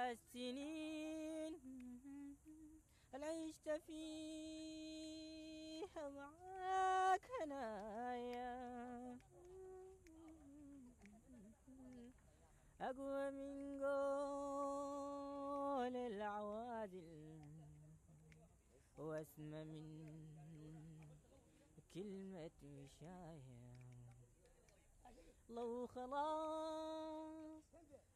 السنين هل عشت فيها معاك هنايا أقوى من قول العوادل واسمى من كلمة وشاية لو خلاص